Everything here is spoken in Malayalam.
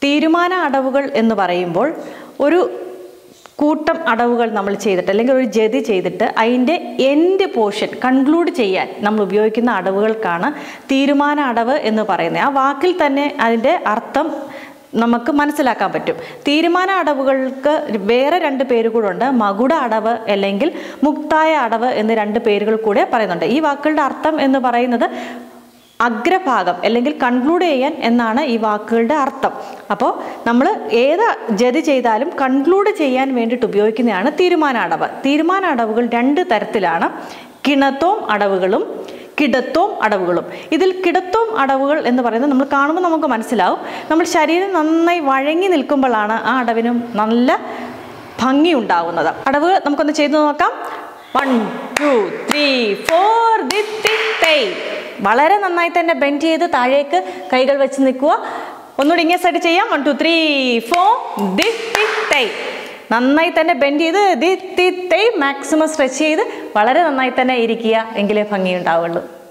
തീരുമാന അടവുകൾ എന്ന് പറയുമ്പോൾ ഒരു കൂട്ടം അടവുകൾ നമ്മൾ ചെയ്തിട്ട് അല്ലെങ്കിൽ ഒരു ജതി ചെയ്തിട്ട് അതിൻ്റെ എൻഡ് പോർഷൻ കൺക്ലൂഡ് ചെയ്യാൻ നമ്മൾ ഉപയോഗിക്കുന്ന അടവുകൾക്കാണ് തീരുമാന അടവ് എന്ന് പറയുന്നത് ആ വാക്കിൽ തന്നെ അതിൻ്റെ അർത്ഥം നമുക്ക് മനസ്സിലാക്കാൻ പറ്റും തീരുമാന അടവുകൾക്ക് വേറെ രണ്ട് പേര് കൂടെ ഉണ്ട് മകുട അടവ് അല്ലെങ്കിൽ മുക്തായ അടവ് എന്ന് രണ്ട് പേരുകൾ കൂടെ പറയുന്നുണ്ട് ഈ വാക്കുകളുടെ അർത്ഥം എന്ന് പറയുന്നത് അഗ്രഭാഗം അല്ലെങ്കിൽ കൺക്ലൂഡ് ചെയ്യാൻ എന്നാണ് ഈ വാക്കുകളുടെ അർത്ഥം അപ്പോൾ നമ്മൾ ഏത് ജതി ചെയ്താലും കൺക്ലൂഡ് ചെയ്യാൻ വേണ്ടിയിട്ട് ഉപയോഗിക്കുന്നതാണ് തീരുമാന അടവ് തീരുമാന അടവുകൾ രണ്ട് തരത്തിലാണ് കിണത്തോം അടവുകളും കിടത്തോം അടവുകളും ഇതിൽ കിടത്തോം അടവുകൾ എന്ന് പറയുന്നത് നമ്മൾ കാണുമ്പോൾ നമുക്ക് മനസ്സിലാവും നമ്മൾ ശരീരം നന്നായി വഴങ്ങി നിൽക്കുമ്പോഴാണ് ആ അടവിനും നല്ല ഭംഗി ഉണ്ടാവുന്നത് അടവുകൾ നമുക്കൊന്ന് ചെയ്തു നോക്കാം വൺ ടു ത്രീ ഫോർ ദി തേ വളരെ നന്നായി തന്നെ ബെൻഡ് ചെയ്ത് താഴേക്ക് കൈകൾ വെച്ച് നിൽക്കുക ഒന്നുകൂടി ഇങ്ങനെ സൈഡ് ചെയ്യാം വൺ ടു ത്രീ ഫോർ ദി തൈ നന്നായി തന്നെ ബെൻഡ് ചെയ്ത് ദി തി തൈ മാക്സിമം സ്ട്രെച്ച് ചെയ്ത് വളരെ നന്നായി തന്നെ ഇരിക്കുക എങ്കിലേ ഭംഗി ഉണ്ടാവുള്ളൂ